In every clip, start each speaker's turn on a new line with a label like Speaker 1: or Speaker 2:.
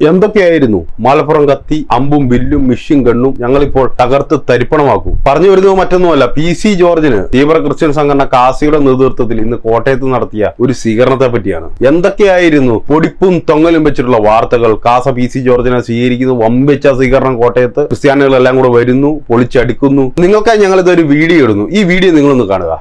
Speaker 1: എന്തൊക്കെയായിരുന്നു മലപ്പുറം കത്തി അമ്പും വില്ലും മിഷും ഗണ്ണും ഞങ്ങളിപ്പോൾ തകർത്ത് തരിപ്പണമാക്കും പറഞ്ഞു വരുന്നത് മറ്റൊന്നുമല്ല പി സി ജോർജിന് തീവ്ര ക്രിസ്ത്യൻ സംഘടന കാസിയുടെ നേതൃത്വത്തിൽ ഇന്ന് കോട്ടയത്ത് നടത്തിയ ഒരു സ്വീകരണത്തെ പറ്റിയാണ് എന്തൊക്കെയായിരുന്നു പൊടിപ്പും തൊങ്ങലും വെച്ചിട്ടുള്ള വാർത്തകൾ കാസ പി സി ജോർജിനെ സ്വീകരിക്കുന്നു വമ്പിച്ച സ്വീകരണം കോട്ടയത്ത് ക്രിസ്ത്യാനികളെല്ലാം കൂടെ വരുന്നു പൊളിച്ചടിക്കുന്നു നിങ്ങൾക്കായി ഞങ്ങൾ ഇതൊരു വീഡിയോ ഇടുന്നു ഈ വീഡിയോ നിങ്ങളൊന്ന് കാണുക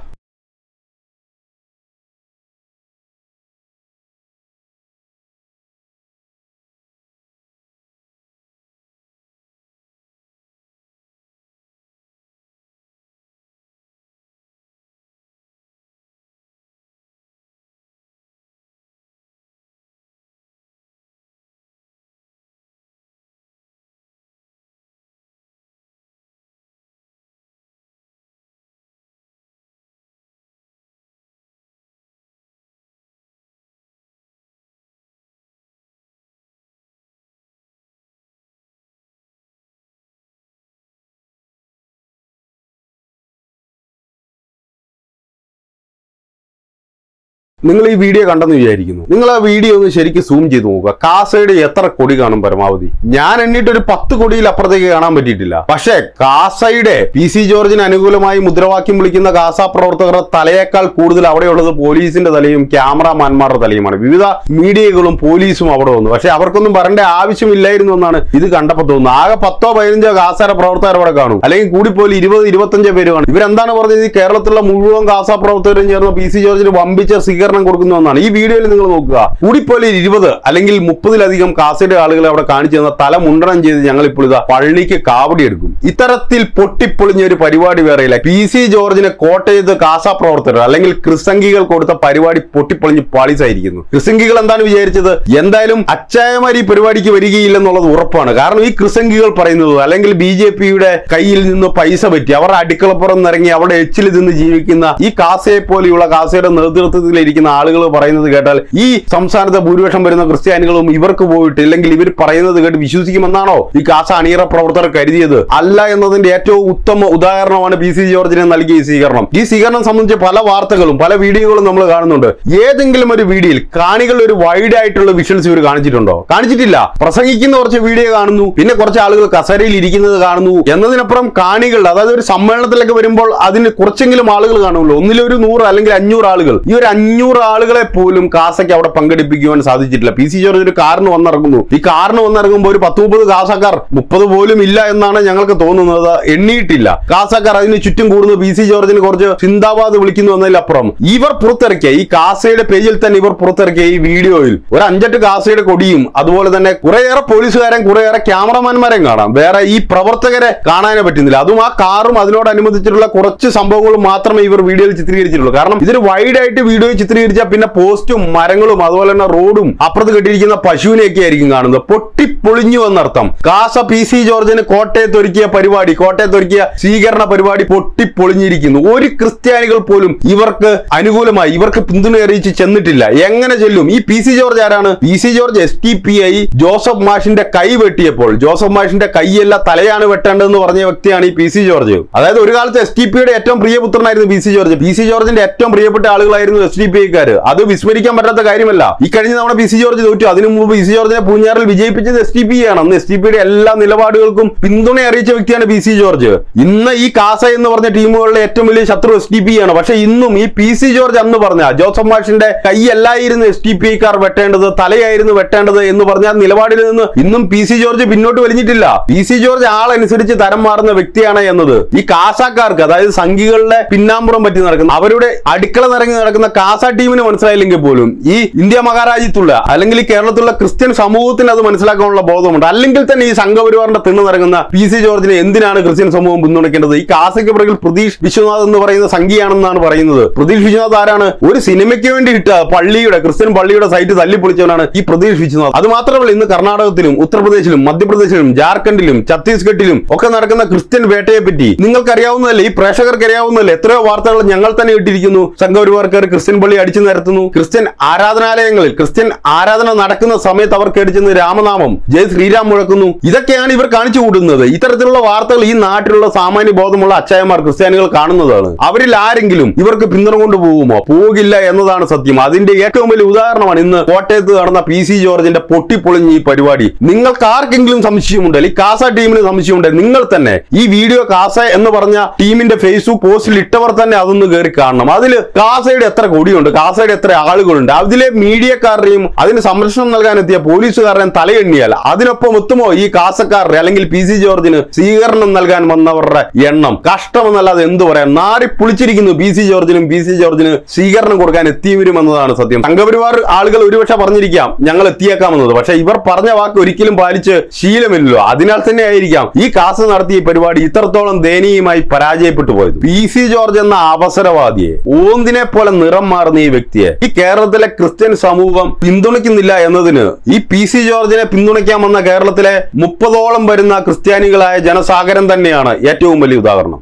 Speaker 1: നിങ്ങൾ ഈ വീഡിയോ കണ്ടെന്ന് വിചാരിക്കുന്നു നിങ്ങൾ ആ വീഡിയോ ഒന്ന് ശരിക്കും സൂം ചെയ്ത് നോക്കുക കാസയുടെ എത്ര കൊടി കാണും പരമാവധി ഞാൻ എണ്ണിട്ട് ഒരു പത്ത് കൊടിയിൽ അപ്പുറത്തേക്ക് കാണാൻ പറ്റിയിട്ടില്ല പക്ഷേ കാസയുടെ പി സി ജോർജിന് അനുകൂലമായി മുദ്രാവാക്യം വിളിക്കുന്ന കാസ പ്രവർത്തകരുടെ തലയേക്കാൾ കൂടുതൽ അവിടെയുള്ളത് പോലീസിന്റെ തലയും ക്യാമറാമാൻമാരുടെ തലയുമാണ് വിവിധ മീഡിയകളും പോലീസും അവിടെ വന്നു പക്ഷെ അവർക്കൊന്നും വരേണ്ട ആവശ്യമില്ലായിരുന്നു എന്നാണ് ഇത് കണ്ടപ്പോൾ തോന്നുന്നത് ആകെ പത്തോ പതിനഞ്ചോ കാസയുടെ പ്രവർത്തകർ അവിടെ കാണും അല്ലെങ്കിൽ കൂടിപ്പോലും ഇരുപത് ഇരുപത്തഞ്ചോ പേര് കാണും ഇവരെന്താണ് പറഞ്ഞത് ഈ കേരളത്തിലുള്ള മുഴുവൻ കാസ പ്രവർത്തകരും ചേർന്ന് പി സി ജോർജിന് വമ്പിച്ച സ്വീകരണം കൊടുക്കുന്നു എന്നാണ് ഈ വീഡിയോയിൽ നിങ്ങൾ നോക്കുക കൂടിപ്പോലും ഇരുപത് അല്ലെങ്കിൽ മുപ്പതിലധികം കാസയുടെ ആളുകളെ അവിടെ കാണിച്ചു തന്ന തല മുണ്ടനം ചെയ്ത് ഞങ്ങൾ ഇപ്പോൾ ഇതാ പള്ളിക്ക് കാവടി എടുക്കും ഇത്തരത്തിൽ പൊട്ടിപ്പൊളിഞ്ഞ ഒരു പരിപാടി വേറെയില്ല പി സി ജോർജിന് കോട്ടയത്ത് കാസ പ്രവർത്തകർ അല്ലെങ്കിൽ ക്രിസംഗികൾ കൊടുത്ത പരിപാടി പൊട്ടിപ്പൊളിഞ്ഞ് പാളിസായിരിക്കുന്നു ക്രിസംഗികൾ എന്താണ് വിചാരിച്ചത് എന്തായാലും അച്ചായമാർ ഈ പരിപാടിക്ക് വരികയില്ലെന്നുള്ളത് ഉറപ്പാണ് കാരണം ഈ ക്രിസംഗികൾ പറയുന്നത് അല്ലെങ്കിൽ ബി ജെ പിയുടെ കയ്യിൽ നിന്ന് പൈസ പറ്റി അവർ അടുക്കളപ്പുറം നിറങ്ങി അവിടെ എച്ചിൽ നിന്ന് ജീവിക്കുന്ന ഈ കാസയെ പോലെയുള്ള കാസയുടെ നേതൃത്വത്തിലിരിക്കുന്ന ആളുകൾ പറയുന്നത് കേട്ടാൽ ഈ സംസ്ഥാനത്തെ ഭൂരിപക്ഷം വരുന്ന ക്രിസ്ത്യാനികളും ഇവർക്ക് പോയിട്ട് ഇല്ലെങ്കിൽ ഇവർ പറയുന്നത് കേട്ട് വിശ്വസിക്കുമെന്നാണോ ഈ കാസ അണിയറ പ്രവർത്തകർ കരുതിയത് അല്ല എന്നതിന്റെ ഏറ്റവും ഉത്തമ ഉദാഹരണമാണ് പി സി ജോർജിനെ നൽകിയ ഈ സ്വീകരണം ഈ സ്വീകരണം സംബന്ധിച്ച് പല വാർത്തകളും പല വീഡിയോകളും നമ്മൾ കാണുന്നുണ്ട് ഏതെങ്കിലും ഒരു വീഡിയോയിൽ കാണികൾ ഒരു വൈഡ് ആയിട്ടുള്ള വിഷ്വൽസ് ഇവർ കാണിച്ചിട്ടുണ്ടോ കാണിച്ചിട്ടില്ല പ്രസംഗിക്കുന്ന കുറച്ച് വീഡിയോ കാണുന്നു പിന്നെ കുറച്ച് ആളുകൾ കസേരയിൽ ഇരിക്കുന്നത് കാണുന്നു എന്നതിനപ്പുറം കാണികൾ അതായത് ഒരു സമ്മേളനത്തിലൊക്കെ വരുമ്പോൾ അതിന് കുറച്ചെങ്കിലും ആളുകൾ കാണുമല്ലോ ഒന്നിലൊരു നൂറ് അല്ലെങ്കിൽ അഞ്ഞൂറ് ആളുകൾ ഈ ഒരു അഞ്ഞൂറ് ആളുകളെ പോലും കാസയ്ക്ക് അവിടെ പങ്കെടുപ്പിക്കുവാൻ സാധിച്ചിട്ടില്ല പി സി ജോർജ് ഒരു കാറിന് വന്നിറങ്ങുന്നു ഈ കാറിന് വന്നിറങ്ങുമ്പോൾ ഒരു പത്ത് മുപ്പത് കാസക്കാർ മുപ്പത് പോലും ഇല്ല എന്നാണ് ഞങ്ങൾക്ക് തോന്നുന്നത് എണ്ണിയിട്ടില്ല കാസക്കാർ അതിന് ചുറ്റും കൂടുന്നു പി സി ജോർജിന് കുറച്ച് ചിന്താബാദ് വിളിക്കുന്നു എന്നതിലപ്പുറം ഇവർ പുറത്തിറക്കിയ ഈ കാസയുടെ പേജിൽ തന്നെ ഇവർ പുറത്തിറക്കിയ ഈ വീഡിയോയിൽ ഒരു അഞ്ചെട്ട് കാസയുടെ കൊടിയും അതുപോലെ തന്നെ കുറേയേറെ പോലീസുകാരെയും കുറേയേറെ ക്യാമറമാൻമാരെയും കാണാം വേറെ ഈ പ്രവർത്തകരെ കാണാനേ പറ്റുന്നില്ല അതും ആ കാറും അതിനോടനുബന്ധിച്ചിട്ടുള്ള കുറച്ച് സംഭവങ്ങളും മാത്രമേ ഇവർ വീഡിയോയിൽ ചിത്രീകരിച്ചിട്ടുള്ളൂ കാരണം ഇതൊരു വൈഡ് ആയിട്ട് വീഡിയോ ചിത്രീകരിച്ചാൽ പിന്നെ പോസ്റ്റും മരങ്ങളും അതുപോലെ തന്നെ റോഡും അപ്പുറത്ത് കെട്ടിയിരിക്കുന്ന പശുവിനെയൊക്കെ ആയിരിക്കും കാണുന്നത് പൊട്ടിപ്പൊളിഞ്ഞു എന്നർത്ഥം കാസ പി സി ജോർജിന് കോട്ടയത്ത് ഒരുക്കിയ പരിപാടി കോട്ടയത്ത് ഒരുക്കിയ സ്വീകരണ പരിപാടി പൊട്ടിപ്പൊളിഞ്ഞിരിക്കുന്നു ഒരു ക്രിസ്ത്യാനികൾ പോലും ഇവർക്ക് അനുകൂലമായി ഇവർക്ക് പിന്തുണ അറിയിച്ച് ചെന്നിട്ടില്ല എങ്ങനെ ചെല്ലും ഈ പി സി ജോർജ് ആരാണ് P C George S D P I Joseph മാഷിന്റെ കൈ വെട്ടിയപ്പോൾ ജോസഫ് മാഷിന്റെ കൈയല്ല തലയാണ് വെട്ടേണ്ടതെന്ന് പറഞ്ഞ വ്യക്തിയാണ് ഈ പി സി ജോർജ് അതായത് ഒരു കാലത്ത് എസ് ടി പിയുടെ ഏറ്റവും പ്രിയപുത്രനായിരുന്നു P C George P C ജോർജിന്റെ ഏറ്റവും പ്രിയപ്പെട്ട ആളുകളായിരുന്നു എസ് ഡി പി ഐക്കാര് അത് വിസ്മരിക്കാൻ പറ്റാത്ത കാര്യമല്ല ഈ കഴിഞ്ഞ തവണ പി സി ജോർജ് തോറ്റു അതിനു മുമ്പ് പി സി ജോർജിനെ പൂഞ്ഞാറിൽ വിജയിപ്പിച്ചത് എസ് ടി പി ആണ് അന്ന് എസ് ടി പിയുടെ എല്ലാ നിലപാടുകൾക്കും പിന്തുണ അറിയിച്ച വ്യക്തിയാണ് പി സി ജോർജ് ഇന്ന് ഈ കാസ എന്ന് പറഞ്ഞ ടീമുകളിലെ ഏറ്റവും വലിയ ശത്രു എസ് ഡി പി ആണ് പക്ഷെ ഇന്നും ഈ പി സി ജോർജ് അന്ന് പറഞ്ഞ ജോസഫ് മാഷിന്റെ കൈയല്ലായിരുന്നു എസ് ടി പി ഐക്കാർ വെട്ടേണ്ടത് തലയായിരുന്നു വെട്ടേണ്ടത് എന്ന് പറഞ്ഞ നിലപാടിൽ നിന്ന് ഇന്നും പി സി ജോർജ് പിന്നോട്ട് വലിഞ്ഞിട്ടില്ല പി സി ജോർജ് ആളനുസരിച്ച് തരം മാറുന്ന വ്യക്തിയാണ് എന്നത് ഈ കാസാക്കാർക്ക് അതായത് സംഘികളുടെ പിന്നാമ്പുറം പറ്റി നടക്കുന്ന അവരുടെ അടുക്കള നിറങ്ങി നടക്കുന്ന കാസ ടീമിന് മനസ്സിലായില്ലെങ്കിൽ പോലും ഈ ഇന്ത്യ മഹാരാജ്യത്തുള്ള അല്ലെങ്കിൽ ഈ കേരളത്തിലുള്ള ക്രിസ്ത്യൻ സമൂഹത്തിന് അത് മനസ്സിലാക്കാനുള്ള ബോധമുണ്ട് അല്ലെങ്കിൽ തന്നെ ഈ സംഘപരിവാറിന്റെ തിണ്ണു നിറങ്ങുന്ന പി സി ജോർജിനെ എന്തിനാണ് ക്രിസ്ത്യൻ സമൂഹം പിന്തുണയ്ക്കേണ്ടത് ഈ കാസയ്ക്ക് പിറകിൽ പ്രതീഷ് വിശ്വനാഥ് എന്ന് പറയുന്ന സംഖ്യയാണെന്നാണ് പറയുന്നത് പ്രതീഷ് വിശ്വനാഥ് ആരാണ് ഒരു സിനിമയ്ക്ക് വേണ്ടി ഇട്ട പള്ളിയുടെ ക്രിസ്ത്യൻ പള്ളിയുടെ സൈറ്റ് തല്ലിപ്പൊളിച്ചവനാണ് ഈ പ്രതീഷ് വിശ്വനാഥ് അത് മാത്രമല്ല ഇന്ന് കർണാടകത്തിലും ഉത്തർപ്രദേശിലും മധ്യപ്രദേശിലും ജാർഖണ്ഡിലും ഛത്തീസ്ഗഡിലും ഒക്കെ നടക്കുന്ന ക്രിസ്ത്യൻ വേട്ടയെ പറ്റി നിങ്ങൾക്ക് അറിയാവുന്നതല്ലേ ഈ പ്രേക്ഷകർക്ക് അറിയാവുന്നതല്ലേ എത്രയോ വാർത്തകൾ ഞങ്ങൾ തന്നെ ഇട്ടിരിക്കുന്നു സംഘപരിവാർക്കാർ ക്രിസ്ത്യൻ പള്ളി അടിച്ചു നിരത്തുന്നു ക്രിസ്ത്യൻ ആരാധനാലയങ്ങളിൽ ക്രിസ്ത്യൻ ആരാധന നടക്കുന്ന സമയത്ത് അവർ കേടിച്ചെന്ന് രാമനാമം ജയ് ശ്രീരാം മുഴക്കുന്നു ഇതൊക്കെയാണ് ഇവർ കാണിച്ചു കൂട്ടുന്നത് ഇത്തരത്തിലുള്ള വാർത്തകൾ ഈ നാട്ടിലുള്ള സാമാന്യ ബോധമുള്ള അച്ചായന്മാർ ക്രിസ്ത്യാനികൾ കാണുന്നതാണ് അവരിൽ ആരെങ്കിലും ഇവർക്ക് പിന്തുണ കൊണ്ട് പോകുമോ പോകില്ല എന്നതാണ് സത്യം അതിന്റെ ഏറ്റവും വലിയ ഉദാഹരണമാണ് ഇന്ന് കോട്ടയത്ത് നടന്ന പി സി ജോർജിന്റെ പൊട്ടിപ്പൊളിഞ്ഞ ഈ പരിപാടി നിങ്ങൾക്ക് ആർക്കെങ്കിലും സംശയമുണ്ട് അല്ലെങ്കിൽ കാസ ടീമിന് സംശയമുണ്ട് നിങ്ങൾ തന്നെ ഈ വീഡിയോ കാസ എന്ന് പറഞ്ഞ ടീമിന്റെ ഫേസ്ബുക്ക് പോസ്റ്റിൽ ഇട്ടവർ തന്നെ അതൊന്ന് കയറി കാണണം അതിൽ കാസയുടെ എത്ര കൊടിയുണ്ട് കാസയുടെ എത്ര ആളുകളുണ്ട് അതിലെ മീഡിയക്കാരുടെയും അതിന് സംരക്ഷണം നൽകാൻ എത്തിയ പോലീസുകാരുടെയും തലയെണ്ണിയാൽ അതിനൊപ്പം എത്തുമോ ഈ കാസക്കാരുടെ അല്ലെങ്കിൽ പി സി ജോർജിന് സ്വീകരണം നൽകാൻ വന്നവരുടെ എണ്ണം കഷ്ടമെന്നല്ലാതെ എന്തു പറയാം നാറി പുളിച്ചിരിക്കുന്നു പി സി ജോർജിനും പി സി ജോർജിന് സ്വീകരണം കൊടുക്കാൻ എത്തിയവരും എന്നതാണ് സത്യം സംഘപരിവാർ ആളുകൾ ഒരുപക്ഷെ പറഞ്ഞിരിക്കാം ഞങ്ങൾ എത്തിയേക്കാമെന്നത് പക്ഷെ ഇവർ പറഞ്ഞ വാക്ക് ഒരിക്കലും പാലിച്ച് ശീലമില്ലല്ലോ അതിനാൽ തന്നെ ആയിരിക്കാം ഈ കാസ നടത്തിയ ഈ പരിപാടി ഇത്രത്തോളം ദയനീയമായി പരാജയപ്പെട്ടു പോയത് പി സി ജോർജ് എന്ന അവസരവാദിയെ ഓന്തിനെ പോലെ നിറം മാറുന്ന ഈ വ്യക്തിയെ ഈ കേരളത്തിലെ ക്രിസ്ത്യൻ സമൂഹം പിന്തുണയ്ക്കുന്നില്ല എന്നതിന് ഈ പി സി ജോർജിനെ പിന്തുണയ്ക്കാമെന്ന കേരളത്തിലെ മുപ്പതോളം വരുന്ന ക്രിസ്ത്യാനികളായ ജനസാഗരം തന്നെയാണ് ഏറ്റവും വലിയ ഉദാഹരണം